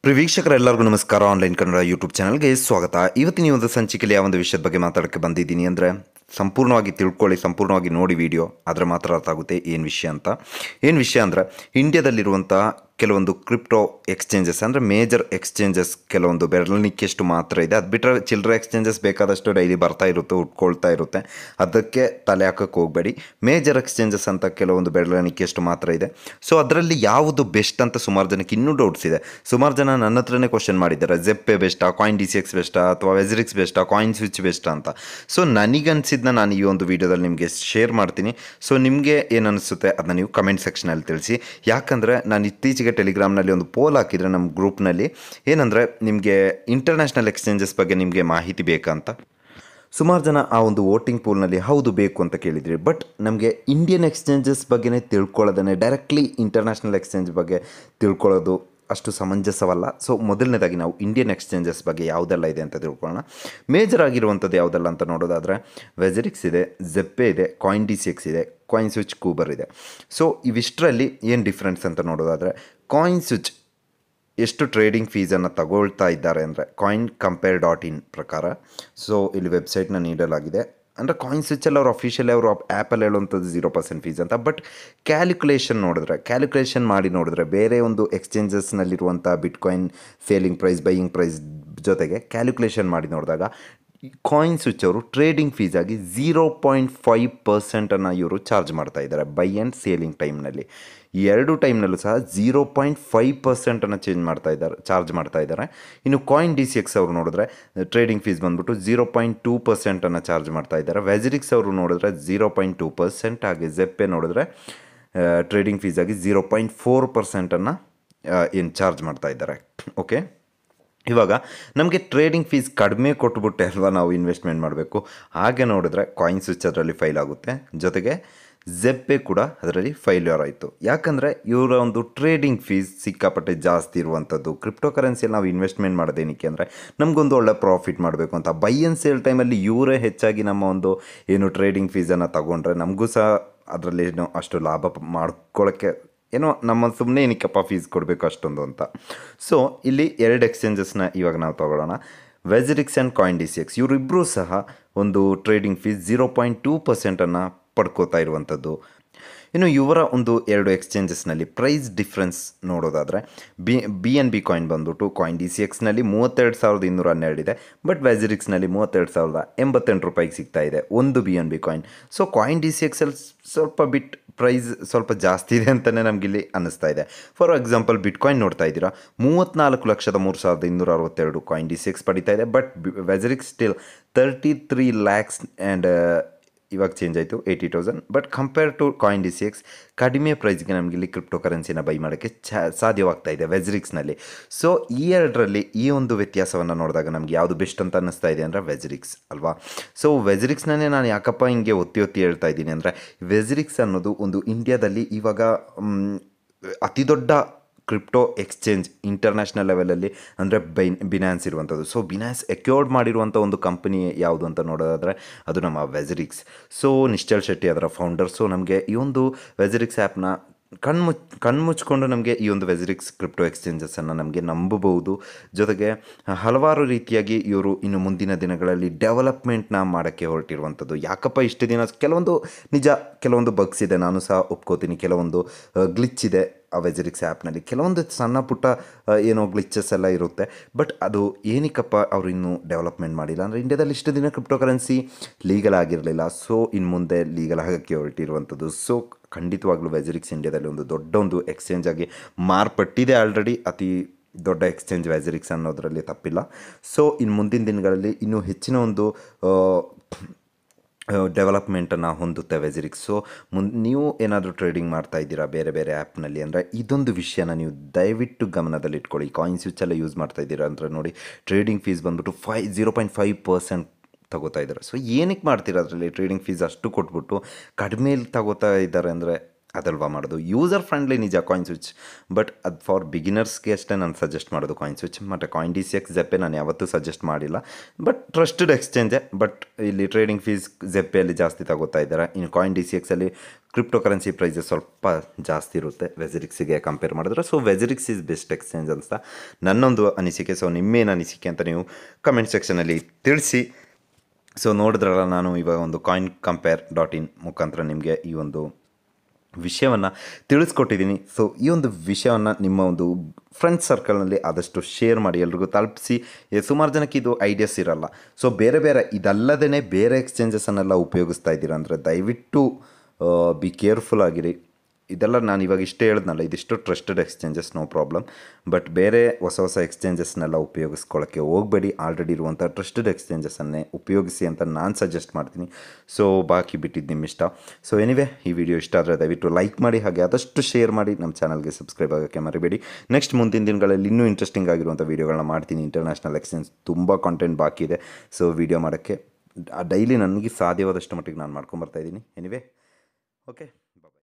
ಪ್ರಿಯ ವೀಕ್ಷಕರೆಲ್ಲರಿಗೂ ನಮಸ್ಕಾರ online Kannada YouTube ಚಾನಲ್ಗೆ ಸ್ವಾಗತ ಇವತ್ತಿನ ಈ ಒಂದು ಸಂಚಿಕೆಯಲ್ಲಿ ಯಾವ ಒಂದು ವಿಷಯದ ಬಗ್ಗೆ ಮಾತಾಡೋಕ್ಕೆ ಬಂದಿದ್ದೀನಿ ಅಂದರೆ ಸಂಪೂರ್ಣವಾಗಿ ತಿಳ್ಕೊಳ್ಳಿ ಸಂಪೂರ್ಣವಾಗಿ ನೋಡಿ ವಿಡಿಯೋ ಆದರೆ ಮಾತ್ರ ಅರ್ಥ ಆಗುತ್ತೆ ಏನು ವಿಷಯ ಅಂತ ಏನು ವಿಷಯ ಅಂದರೆ ಇಂಡಿಯಾದಲ್ಲಿರುವಂಥ ಕೆಲವೊಂದು ಕ್ರಿಪ್ಟೋ ಎಕ್ಸ್ಚೇಂಜಸ್ ಅಂದರೆ ಮೇಜರ್ ಎಕ್ಸ್ಚೇಂಜಸ್ ಕೆಲವೊಂದು ಬೆರಳಿಕೆಷ್ಟು ಮಾತ್ರ ಇದೆ ಅದು ಬಿಟ್ಟರೆ ಚಿಲ್ಲರೆ ಎಕ್ಸ್ಚೇಂಜಸ್ ಬೇಕಾದಷ್ಟು ಡೈಲಿ ಬರ್ತಾ ಇರುತ್ತೆ ಉಟ್ಕೊಳ್ತಾ ಇರುತ್ತೆ ಅದಕ್ಕೆ ತಲೆ ಹಾಕಕ್ಕೆ ಹೋಗಬೇಡಿ ಮೇಜರ್ ಎಕ್ಸ್ಚೇಂಜಸ್ ಅಂತ ಕೆಲವೊಂದು ಬೆರಳಿಕೆಷ್ಟು ಮಾತ್ರ ಇದೆ ಸೊ ಅದರಲ್ಲಿ ಯಾವುದು ಬೆಸ್ಟ್ ಅಂತ ಸುಮಾರು ಜನಕ್ಕೆ ಇನ್ನೂ ಡೌಟ್ಸ್ ಇದೆ ಸುಮಾರು ಜನ ನನ್ನ ಹತ್ರನೇ ಕ್ವಶನ್ ಮಾಡಿದ್ದಾರೆ ಜೆಪ್ಪೆ ಬೆಸ್ಟಾ ಕಾಯಿನ್ ಡಿ ಸಿ ಎಕ್ಸ್ ಬೆಸ್ಟಾ ಅಥವಾ ವೆಜರಿಕ್ಸ್ ಬೆಸ್ಟಾ ಕಾಯಿನ್ ಸ್ವಿಚ್ ಬೆಸ್ಟಾ ಅಂತ ಸೊ ನನಗನ್ಸಿದ್ದನ್ನ ನಾನು ಈ ಒಂದು ವಿಡಿಯೋದಲ್ಲಿ ನಿಮಗೆ ಶೇರ್ ಮಾಡ್ತೀನಿ ಸೊ ನಿಮಗೆ ಏನು ಅನಿಸುತ್ತೆ ಅದನ್ನ ನೀವು ಕಮೆಂಟ್ ಸೆಕ್ಷನಲ್ಲಿ ತಿಳಿಸಿ ಯಾಕಂದರೆ ನಾನು ಇತ್ತೀಚೆಗೆ ಟೆಲಿಗ್ರಾಮ್ನಲ್ಲಿ ಒಂದು ಪೋಲ್ ಹಾಕಿದರೆ ನಮ್ಮ ಗ್ರೂಪ್ನಲ್ಲಿ ಏನಂದರೆ ನಿಮಗೆ ಇಂಟರ್ನ್ಯಾಷನಲ್ ಎಕ್ಸ್ಚೇಂಜಸ್ ಬಗ್ಗೆ ನಿಮಗೆ ಮಾಹಿತಿ ಬೇಕಂತ ಸುಮಾರು ಜನ ಆ ಒಂದು ವೋಟಿಂಗ್ ಪೂಲ್ನಲ್ಲಿ ಹೌದು ಬೇಕು ಅಂತ ಕೇಳಿದ್ರಿ ಬಟ್ ನಮಗೆ ಇಂಡಿಯನ್ ಎಕ್ಸ್ಚೇಂಜಸ್ ಬಗ್ಗೆನೇ ತಿಳ್ಕೊಳ್ಳೋದೇ ಡೈರೆಕ್ಟ್ಲಿ ಇಂಟರ್ನ್ಯಾಷನಲ್ ಎಕ್ಸ್ಚೇಂಜ್ ಬಗ್ಗೆ ತಿಳ್ಕೊಳ್ಳೋದು ಅಷ್ಟು ಸಮಂಜಸವಲ್ಲ ಸೊ ಮೊದಲನೇದಾಗಿ ನಾವು ಇಂಡಿಯನ್ ಎಕ್ಸ್ಚೇಂಜಸ್ ಬಗ್ಗೆ ಯಾವುದೆಲ್ಲ ಇದೆ ಅಂತ ತಿಳ್ಕೊಳ್ಳೋಣ ಮೇಜರ್ ಆಗಿರುವಂಥದ್ದು ಯಾವುದೆಲ್ಲ ಅಂತ ನೋಡೋದಾದರೆ ವೆಜರಿಕ್ಸ್ ಇದೆ ಜೆಪ್ಪೆ ಇದೆ ಕಾಯಿನ್ ಡಿ ಸಿ ಎಕ್ಸ್ ಇದೆ ಕಾಯಿನ್ ಸ್ವಿಚ್ ಕೂಬರ್ ಇದೆ ಸೊ ಇವಿಷ್ಟರಲ್ಲಿ ಏನು ಡಿಫ್ರೆನ್ಸ್ ಅಂತ ನೋಡೋದಾದರೆ ಕಾಯಿನ್ ಸ್ವಿಚ್ ಎಷ್ಟು ಟ್ರೇಡಿಂಗ್ ಫೀಸನ್ನು ತಗೊಳ್ತಾ ಇದ್ದಾರೆ ಅಂದರೆ ಕಾಯಿನ್ ಕಂಪೇರ್ ಡಾಟ್ ಇನ್ ಪ್ರಕಾರ ಸೊ ಇಲ್ಲಿ ವೆಬ್ಸೈಟ್ನ ನೀಡಲಾಗಿದೆ ಅಂದರೆ ಕಾಯಿನ್ ಸ್ವಿಚ್ಚಲ್ಲಿ ಅವರು ಅಫಿಷಿಯಲಿ ಅವರು ಆ್ಯಪಲ್ಲಿ ಹೇಳುವಂಥದ್ದು ಝೀರೋ ಪರ್ಸೆಂಟ್ ಫೀಸ್ ಅಂತ ಬಟ್ ಕ್ಯಾಲ್ಕುಲೇಷನ್ ನೋಡಿದ್ರೆ ಕ್ಯಾಲ್ಕುಲೇಷನ್ ಮಾಡಿ ನೋಡಿದ್ರೆ ಬೇರೆ ಒಂದು ಎಕ್ಸ್ಚೇಂಜಸ್ನಲ್ಲಿರುವಂಥ bitcoin selling price buying price ಜೊತೆಗೆ ಕ್ಯಾಲ್ಕುಲೇಷನ್ ಮಾಡಿ ನೋಡಿದಾಗ ಕಾಯಿನ್ ಸ್ವಿಚ್ ಅವರು ಟ್ರೇಡಿಂಗ್ ಫೀಸ್ ಆಗಿ ಝೀರೋ ಪಾಯಿಂಟ್ ಫೈವ್ ಪರ್ಸೆಂಟನ್ನು ಇವರು ಚಾರ್ಜ್ ಮಾಡ್ತಾ ಇದ್ದಾರೆ ಬೈ ಆ್ಯಂಡ್ ಸೇಲಿಂಗ್ ಟೈಮ್ನಲ್ಲಿ ಈ ಎರಡು ಟೈಮ್ನಲ್ಲೂ ಸಹ ಝೀರೋ ಪಾಯಿಂಟ್ ಫೈವ್ ಪರ್ಸೆಂಟನ್ನು ಚೇಂಜ್ ಮಾಡ್ತಾ ಇದ್ದಾರೆ ಚಾರ್ಜ್ ಮಾಡ್ತಾ ಇದ್ದಾರೆ ಇನ್ನು ಕಾಯಿನ್ ಡಿ ಸಿ ಎಕ್ಸ್ ಅವರು ನೋಡಿದ್ರೆ ಟ್ರೇಡಿಂಗ್ ಫೀಸ್ ಬಂದ್ಬಿಟ್ಟು ಝೀರೋ ಪಾಯಿಂಟ್ ಟೂ ಪರ್ಸೆಂಟನ್ನು ಚಾರ್ಜ್ ಮಾಡ್ತಾ ಇದ್ದಾರೆ ವೆಜರಿಕ್ಸ್ ಅವರು ನೋಡಿದ್ರೆ ಝೀರೋ ಪಾಯಿಂಟ್ ಟೂ ಪರ್ಸೆಂಟ್ ಹಾಗೆ ಜೆಪ್ಪೆ ನೋಡಿದ್ರೆ ಟ್ರೇಡಿಂಗ್ ಫೀಸ್ ಆಗಿ ಝೀರೋ ಪಾಯಿಂಟ್ ಫೋರ್ ಪರ್ಸೆಂಟನ್ನು ಏನು ಚಾರ್ಜ್ ಮಾಡ್ತಾ ಇದ್ದಾರೆ ಓಕೆ ಇವಾಗ ನಮಗೆ ಟ್ರೇಡಿಂಗ್ ಫೀಸ್ ಕಡಿಮೆ ಕೊಟ್ಬಿಟ್ಟೆ ಅಲ್ವಾ ನಾವು ಇನ್ವೆಸ್ಟ್ಮೆಂಟ್ ಮಾಡಬೇಕು ಹಾಗೆ ನೋಡಿದ್ರೆ ಕಾಯಿನ್ ಸ್ವಿಚ್ ಅದರಲ್ಲಿ ಫೈಲ್ ಆಗುತ್ತೆ ಜೊತೆಗೆ ಜೆಪ್ಪೆ ಕೂಡ ಅದರಲ್ಲಿ ಫೈಲ್ಯೂರ್ ಆಯಿತು ಯಾಕಂದರೆ ಇವರ ಒಂದು ಟ್ರೇಡಿಂಗ್ ಫೀಸ್ ಸಿಕ್ಕಾಪಟ್ಟೆ ಜಾಸ್ತಿ ಇರುವಂಥದ್ದು ಕ್ರಿಪ್ಟೋ ಕರೆನ್ಸಿಯಲ್ಲಿ ನಾವು ಇನ್ವೆಸ್ಟ್ಮೆಂಟ್ ಮಾಡೋದೇನಕ್ಕೆ ಅಂದರೆ ನಮಗೊಂದು ಒಳ್ಳೆ ಪ್ರಾಫಿಟ್ ಮಾಡಬೇಕು ಅಂತ ಬೈ ಆ್ಯಂಡ್ ಸೇಲ್ ಟೈಮಲ್ಲಿ ಇವರೇ ಹೆಚ್ಚಾಗಿ ನಮ್ಮ ಒಂದು ಏನು ಟ್ರೇಡಿಂಗ್ ಫೀಸನ್ನು ತಗೊಂಡ್ರೆ ನಮಗೂ ಸಹ ಅದರಲ್ಲಿ ಏನೋ ಅಷ್ಟು ಲಾಭ ಪ- ಮಾಡ್ಕೊಳ್ಳೋಕ್ಕೆ ಏನೋ ನಮ್ಮ ಸುಮ್ಮನೆ ಏನಕ್ಕಪ್ಪ ಫೀಸ್ ಕೊಡಬೇಕು ಅಷ್ಟೊಂದು ಅಂತ ಸೊ ಇಲ್ಲಿ ಎರಡು ಎಕ್ಸ್ಚೇಂಜಸ್ನ ಇವಾಗ ನಾವು ತಗೊಳ್ಳೋಣ WazirX and coin D C X ಇವರಿಬ್ಬರೂ ಸಹ ಒಂದು trading fees zero point two ಪರ್ಸೆಂಟನ್ನು ಪಡ್ಕೋತಾ ಇರುವಂಥದ್ದು ಇನ್ನು ಇವರ ಒಂದು ಎರಡು ಎಕ್ಸ್ಚೇಂಜಸ್ನಲ್ಲಿ ಪ್ರೈಸ್ ಡಿಫ್ರೆನ್ಸ್ ನೋಡೋದಾದರೆ B B N B coin ಬಂದ್ಬಿಟ್ಟು ಕಾಯಿನ್ ಡಿ ಸಿ ಎಕ್ಸ್ನಲ್ಲಿ ಮೂವತ್ತೆರಡು ಸಾವಿರದ ಇನ್ನೂರ ಹನ್ನೆರಡು ಇದೆ ಬಟ್ ವೆಜರಿಕ್ಸ್ನಲ್ಲಿ ಮೂವತ್ತೆರಡು ಸಾವಿರದ ಎಂಬತ್ತೆಂಟು ರೂಪಾಯಿಗೆ ಸಿಗ್ತಾ ಇದೆ ಒಂದು B N B coin so coin D C ಎಕ್ಸಲ್ಲಿ ಸ್ವಲ್ಪ ಬಿಟ್ ಪ್ರೈಸ್ ಸ್ವಲ್ಪ ಜಾಸ್ತಿ ಇದೆ ಅಂತಲೇ ನಮಗಿಲ್ಲಿ ಅನ್ನಿಸ್ತಾ ಇದೆ ಫಾರ್ ಎಕ್ಸಾಂಪಲ್ ಬಿಟ್ ಕಾಯಿನ್ ನೋಡ್ತಾ ಇದ್ದೀರಾ ಮೂವತ್ತ್ನಾಲ್ಕು ಲಕ್ಷದ ಮೂರು ಸಾವಿರದ ಇನ್ನೂರ ಅರವತ್ತೆರಡು ಕಾಯಿನ್ ಡಿ ಸಿ ಎಕ್ಸ್ ಪಡಿತಾ ಇದೆ but WazirX still thirty three lakhs and ಇವಾಗ ಚೇಂಜ್ ಆಯಿತು eighty thousand but compare to coin D C X ಕಡಿಮೆ ಪ್ರೈಸ್ಗೆ ನಮಗೆ ಇಲ್ಲಿ ಕ್ರಿಪ್ಟೋ ಕರೆನ್ಸಿನ ಬೈ ಮಾಡೋಕ್ಕೆ ಚ ಸಾಧ್ಯವಾಗ್ತಾ ಇದೆ ವೆಜರಿಕ್ಸ್ನಲ್ಲಿ ಸೊ ಈ ಎರಡರಲ್ಲಿ ಈ ಒಂದು ವ್ಯತ್ಯಾಸವನ್ನು ನೋಡಿದಾಗ ನಮಗೆ ಯಾವುದು ಬೆಸ್ಟ್ ಅಂತ ಅನ್ನಿಸ್ತಾ ಇದೆ ಅಂದರೆ ವೆಜರಿಕ್ಸ್ ಅಲ್ವಾ ಸೊ ವೆಜರಿಕ್ಸ್ನೇ ನಾನು ಯಾಕಪ್ಪ ಹಿಂಗೆ ಒತ್ತಿ ಒತ್ತಿ ಹೇಳ್ತಾ ಇದ್ದೀನಿ ಅಂದರೆ ವೆಜರಿಕ್ಸ್ ಅನ್ನೋದು ಒಂದು ಇಂಡಿಯಾದಲ್ಲಿ ಇವಾಗ ಮ್, ಅತಿ ದೊಡ್ಡ ಕ್ರಿಪ್ಟೋ ಎಕ್ಸ್ಚೇಂಜ್ ಇಂಟರ್ನ್ಯಾಷನಲ್ ಲೆವೆಲಲ್ಲಿ ಅಂದರೆ ಬೈ ಬಿನಾನ್ಸ್ ಇರುವಂಥದ್ದು ಸೊ ಬಿನಾನ್ಸ್ ಎಕ್ಯೂರ್ಡ್ ಮಾಡಿರುವಂಥ ಒಂದು ಕಂಪನಿ ಯಾವುದು ಅಂತ ನೋಡೋದಾದರೆ ಅದು ನಮ್ಮ ವೆಜರಿಕ್ಸ್ ಸೊ ನಿಶ್ಚಲ್ ಶೆಟ್ಟಿ ಅದರ ಫೌಂಡರ್ ಸೊ ನಮಗೆ ಈ ಒಂದು ವೆಜರಿಕ್ಸ್ ಆ್ಯಪ್ನ ಕಣ್ಮುಚ್ ಕಣ್ಮುಚ್ಕೊಂಡು ನಮಗೆ ಈ ಒಂದು ವೆಜರಿಕ್ಸ್ ಕ್ರಿಪ್ಟೋ ಎಕ್ಸ್ಚೇಂಜಸನ್ನು ನಮಗೆ ನಂಬಬಹುದು ಜೊತೆಗೆ ಹಲವಾರು ರೀತಿಯಾಗಿ ಇವರು ಇನ್ನು ಮುಂದಿನ ದಿನಗಳಲ್ಲಿ ಡೆವಲಪ್ಮೆಂಟ್ನ ಮಾಡೋಕ್ಕೆ ಹೊರಟಿರುವಂಥದ್ದು ಯಾಕಪ್ಪ ಇಷ್ಟು ದಿನ ಕೆಲವೊಂದು ನಿಜ ಕೆಲವೊಂದು ಬಗ್ಸ್ ಇದೆ ನಾನು ಸಹ ಒಪ್ಕೋತೀನಿ ಕೆಲವೊಂದು ಗ್ಲಿಚ್ ಇದೆ ಆ ವೆಜರಿಕ್ಸ್ ಆ್ಯಪ್ನಲ್ಲಿ ಕೆಲವೊಂದು ಸಣ್ಣ ಪುಟ್ಟ ಆ, ಏನೋ ಗ್ಲಿಚಸ್ ಎಲ್ಲ ಇರುತ್ತೆ ಬಟ್ ಅದು ಏನಕ್ಕಪ್ಪ ಅವರು ಇನ್ನೂ ಡೆವಲಪ್ಮೆಂಟ್ ಮಾಡಿಲ್ಲ ಅಂದರೆ ಇಂಡಿಯಾದಲ್ಲಿ ಇಷ್ಟು ದಿನ ಕ್ರಿಪ್ಟೋ ಕರೆನ್ಸಿ ಲೀಗಲ್ ಆಗಿರಲಿಲ್ಲ ಸೊ ಇನ್ನು ಮುಂದೆ ಲೀಗಲ್ ಆಗೋಕ್ಕೆ ಹೊರಟಿರುವಂಥದ್ದು ಸೊ ಖಂಡಿತವಾಗ್ಲೂ ವೆಜರಿಕ್ಸ್ ಇಂಡಿಯಾದಲ್ಲಿ ಒಂದು ದೊಡ್ಡ ಒಂದು ಎಕ್ಸ್ಚೇಂಜ್ ಆಗಿ ಮಾರ್ಪಟ್ಟಿದೆ ಆಲ್ರೆಡಿ ಅತಿ ದೊಡ್ಡ ಎಕ್ಸ್ಚೇಂಜ್ ವೆಜರಿಕ್ಸ್ ಅನ್ನೋದರಲ್ಲಿ ತಪ್ಪಿಲ್ಲ ಸೊ ಇನ್ನು ಮುಂದಿನ ದಿನಗಳಲ್ಲಿ ಇನ್ನೂ ಹೆಚ್ಚಿನ ಒಂದು ಆ, ಡೆವಲಪ್ಮೆಂಟನ್ನು ಹೊಂದುತ್ತೆ ವೆಜರಿಕ್ಸ್ ಸೊ ಮುನ್ ನೀವು ಏನಾದರೂ ಟ್ರೇಡಿಂಗ್ ಮಾಡ್ತಾ ಇದ್ದೀರಾ ಬೇರೆ ಬೇರೆ ಆ್ಯಪ್ನಲ್ಲಿ ಅಂದರೆ ಇದೊಂದು ವಿಷಯನ ನೀವು ದಯವಿಟ್ಟು ಗಮನದಲ್ಲಿಟ್ಕೊಳ್ಳಿ ಕಾಯಿನ್ ಸ್ವಿಚ್ ಎಲ್ಲ ಯೂಸ್ ಮಾಡ್ತಾ ಇದ್ದೀರಾ ಅಂದರೆ ನೋಡಿ ಟ್ರೇಡಿಂಗ್ ಫೀಸ್ ಬಂದ್ಬಿಟ್ಟು ಫೈ ಜೀರೋ ಪಾಯಿಂಟ್ ಫೈವ್ ಪರ್ಸೆಂಟ್ ತಗೋತಾ ಇದ್ದಾರೆ ಸೊ ಏನಕ್ಕೆ ಮಾಡ್ತೀರಾ ಅದರಲ್ಲಿ ಟ್ರೇಡಿಂಗ್ ಫೀಸ್ ಅಷ್ಟು ಕೊಟ್ಬಿಟ್ಟು ಕಡಿಮೆಲಿ ತಗೋತಾ ಇದ್ದಾರೆ ಅಂದರೆ ಅದಲ್ವಾ ಮಾಡೋದು ಯೂಸರ್ ಫ್ರೆಂಡ್ಲಿ ನಿಜ ಕಾಯಿನ್ ಸ್ವಿಚ್ ಬಟ್ ಅದು ಫಾರ್ ಬಿಗಿನರ್ಸ್ಗೆ ಅಷ್ಟೇ ನಾನು ಸಜೆಸ್ಟ್ ಮಾಡೋದು ಕಾಯಿನ್ ಸ್ವಿಚ್ ಮತ್ತು coin D C X ZebPay ನಾನು ಯಾವತ್ತೂ ಸಜೆಸ್ಟ್ ಮಾಡಿಲ್ಲ ಬಟ್ ಟ್ರಸ್ಟೆಡ್ ಎಕ್ಸ್ಚೇಂಜೆ ಬಟ್ ಇಲ್ಲಿ ಟ್ರೇಡಿಂಗ್ ಫೀಸ್ ಜೆಪ್ಪೆಯಲ್ಲಿ ಜಾಸ್ತಿ ತಗೋತಾ ಇದ್ದಾರೆ ಇನ್ನು ಕಾಯಿನ್ ಡಿ ಸಿ ಎಕ್ಸಲ್ಲಿ ಕ್ರಿಪ್ಟೋ ಕರೆನ್ಸಿ ಪ್ರೈಸಸ್ ಸ್ವಲ್ಪ ಜಾಸ್ತಿ ಇರುತ್ತೆ ವೆಜರಿಕ್ಸಿಗೆ ಕಂಪೇರ್ ಮಾಡಿದ್ರೆ so WazirX is best exchange ಅಂತ ನನ್ನೊಂದು ಅನಿಸಿಕೆ ಸೊ ನಿಮ್ಮೇನು ಅನಿಸಿಕೆ ಅಂತ ನೀವು ಕಮೆಂಟ್ ಸೆಕ್ಷನಲ್ಲಿ ತಿಳಿಸಿ ಸೊ ನೋಡಿದ್ರಲ್ಲ ನಾನು ಇವಾಗ ಒಂದು ಕಾಯಿನ್ ಕಂಪೇರ್ ಡಾಟ್ ಇನ್ ಮುಖಾಂತರ ನಿಮಗೆ ಈ ಒಂದು ವಿಷಯವನ್ನು ತಿಳಿಸ್ಕೊಟ್ಟಿದ್ದೀನಿ ಸೊ ಈ ಒಂದು ವಿಷಯವನ್ನು ನಿಮ್ಮ ಒಂದು ಫ್ರೆಂಡ್ಸ್ ಸರ್ಕಲ್ನಲ್ಲಿ ಆದಷ್ಟು ಶೇರ್ ಮಾಡಿ ಎಲ್ರಿಗೂ ತಲುಪಿಸಿ ಎ, ಸುಮಾರು ಜನಕ್ಕೆ ಇದು ಐಡಿಯಾಸ್ ಇರಲ್ಲ ಸೊ ಬೇರೆ ಬೇರೆ ಇದಲ್ಲದೇ ಬೇರೆ ಎಕ್ಸ್ಚೇಂಜಸನ್ನೆಲ್ಲ ಉಪಯೋಗಿಸ್ತಾ ಇದ್ದೀರಾ ಅಂದರೆ ದಯವಿಟ್ಟು ಬಿ ಕೇರ್ಫುಲ್ ಆಗಿರಿ ಇದೆಲ್ಲ ನಾನು ಇವಾಗ ಇಷ್ಟೇ ಹೇಳಿದ್ನಲ್ಲ ಇದಿಷ್ಟು trusted exchanges no problem but ಬೇರೆ ಹೊಸ ಹೊಸ ಎಕ್ಸ್ಚೇಂಜಸ್ನೆಲ್ಲ ಉಪಯೋಗಿಸ್ಕೊಳ್ಳೋಕ್ಕೆ ಹೋಗಬೇಡಿ ಆಲ್ರೆಡಿ ಇರುವಂಥ ಟ್ರಸ್ಟೆಡ್ ಎಕ್ಸ್ಚೇಂಜಸನ್ನೇ ಉಪಯೋಗಿಸಿ ಅಂತ ನಾನು ಸಜೆಸ್ಟ್ ಮಾಡ್ತೀನಿ ಸೊ ಬಾಕಿ ಬಿಟ್ಟಿದ್ದು ನಿಮ್ಮ ಇಷ್ಟ ಸೊ ಎನಿವೆ ಈ ವಿಡಿಯೋ ಇಷ್ಟ ಆದರೆ ದಯವಿಟ್ಟು ಲೈಕ್ ಮಾಡಿ ಹಾಗೆ ಆದಷ್ಟು ಶೇರ್ ಮಾಡಿ ನಮ್ಮ ಚಾನಲ್ಗೆ ಸಬ್ಸ್ಕ್ರೈಬ್ ಆಗೋಕ್ಕೆ ಮರಿಬೇಡಿ ನೆಕ್ಸ್ಟ್ ಮುಂದಿನ ದಿನಗಳಲ್ಲಿ ಇನ್ನೂ ಇಂಟ್ರೆಸ್ಟಿಂಗ್ ಆಗಿರುವಂಥ ವೀಡಿಯೋಗಳನ್ನ ಮಾಡ್ತೀನಿ ಇಂಟರ್ನ್ಯಾಷನಲ್ ಎಕ್ಸ್ಚೇಂಜ್ ತುಂಬ ಕಾಂಟೆಂಟ್ ಬಾಕಿ ಇದೆ ಸೊ ವಿಡಿಯೋ ಮಾಡೋಕ್ಕೆ ಡೈಲಿ ನನಗೆ ಸಾಧ್ಯವಾದಷ್ಟು ಮಟ್ಟಿಗೆ ನಾನು ಮಾಡ್ಕೊಂಬರ್ತಾ ಇದ್ದೀನಿ ಎನಿವೆ ಓಕೆ